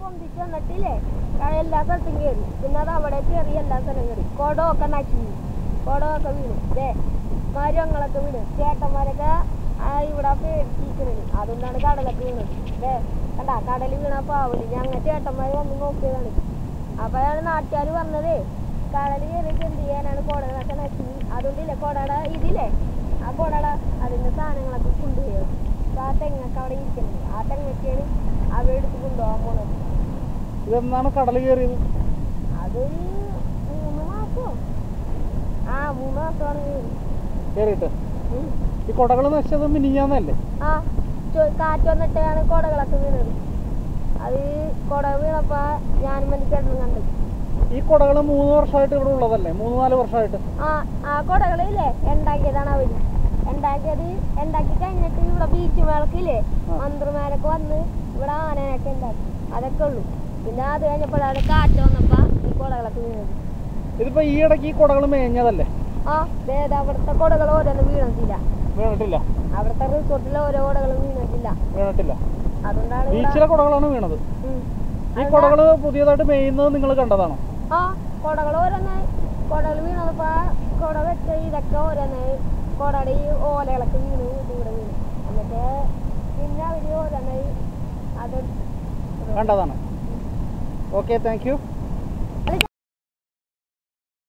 പൊന്തിച്ച് വന്നിട്ടില്ലേ ആ എല്ലാ സ്ഥലത്തും കയറി പിന്നെ അത് അവിടെ കയറി എല്ലാ സ്ഥലവും കയറി കുടമൊക്കെ നക്കി കുടമൊക്കെ വീണു ദേ മരങ്ങളൊക്കെ വീണ് ചേട്ടന്മാരൊക്കെ ആ ഇവിടെ പേടിച്ചിരിക്കണത് അതുകൊണ്ടാണ് കടലൊക്കെ വീണത് ദേ കണ്ട കടൽ വീണ പാവല് ഞങ്ങൾ ചേട്ടന്മാർ വന്ന് നോക്കിയതാണ് അപ്പൊ അയാൾ നാട്ടുകാർ പറഞ്ഞതേ കടൽ കയറിയിട്ട് എന്ത് ചെയ്യാനാണ് കുടകളൊക്കെ നക്കി അതുകൊണ്ടില്ലേ കുടയുടെ ഇതില്ലേ ആ കുടയുടെ അതിന്റെ സാധനങ്ങളൊക്കെ കൊണ്ടുപോയത് ആ തെങ്ങൊക്കെ അവിടെ ഇരിക്കുന്നത് ആ തെങ്ങൊക്കെയാണ് അവരെടുത്ത് കൊണ്ടുപോകാൻ പോണത് ഇതെന്നാണ് കടൽ കയറിയത് അതൊരു മൂന്ന് മാസമോ ആ മൂന്ന് മാസമാണ് കയറി കയറിയിട്ട് ഉം. ഈ കൊടകൾ നശിച്ചത് മിനിഞ്ഞാന്നല്ലേ ആ ചോ- കാറ്റ് വന്നിട്ടാണ് കുടകളൊക്കെ വീണത് അത് കുട വീണപ്പോ ഞാനും എൻ്റെ ചേട്ടനും കണ്ടു ഈ കൊടകൾ മൂന്ന് വർഷമായിട്ട് ഇവിടെ ഉള്ളതല്ലേ മൂന്ന് നാല് വർഷമായിട്ട് ആ ആ കുടകളില്ലേ ഉണ്ടാക്കിയതാണ് അവര് ഉണ്ടാക്കിയത് ഉണ്ടാക്കി കഴിഞ്ഞിട്ട് ഇവിടെ ബീച്ച് മേളക്കില്ലേ ആ. മന്ത്രിമാരൊക്കെ വന്ന് ഇവിടെ ആനയൊക്കെ ഉണ്ടാക്കി അതൊക്കെ ഉള്ളു പിന്നെ അത് കഴിഞ്ഞപ്പോഴാണ് കാറ്റ് വന്നപ്പോ ഈ കുടകളൊക്കെ വീണത് ഇതിപ്പോ ഈ ഇടയ്ക്ക് ഈ കൊടകൾ മേഞ്ഞതല്ലേ ആ ദേ ദേ അവിടുത്തെ കുടകൾ ഓരോന്നും വീണിട്ടില്ല വീണിട്ടില്ല അവിടുത്തെ റിസോർട്ടിലെ ഓരോ കുടകളും വീണിട്ടില്ല വീണിട്ടില്ല അതുകൊണ്ടാണ് ഇവിടെ- ബീച്ചിലെ കൊടകളാണ് വീണത് ഉം. ഈ കൊടകള് പുതിയതായിട്ട് മേയുന്നത് നിങ്ങൾ കണ്ടതാണോ ആ കുടകൾ ഓരോന്ന് കുടകൾ വീണപ്പോ കുട വെച്ച ഇതൊക്കെ ഓരോന്ന് കുടയുടെ ഈ ഓലകളൊക്കെ വീണു ഇവിടെ വീണു എന്നിട്ട് പിന്നെ അവര് ഓരോന്ന് അത് കണ്ടതാണ് ഓക്കെ താങ്ക് യു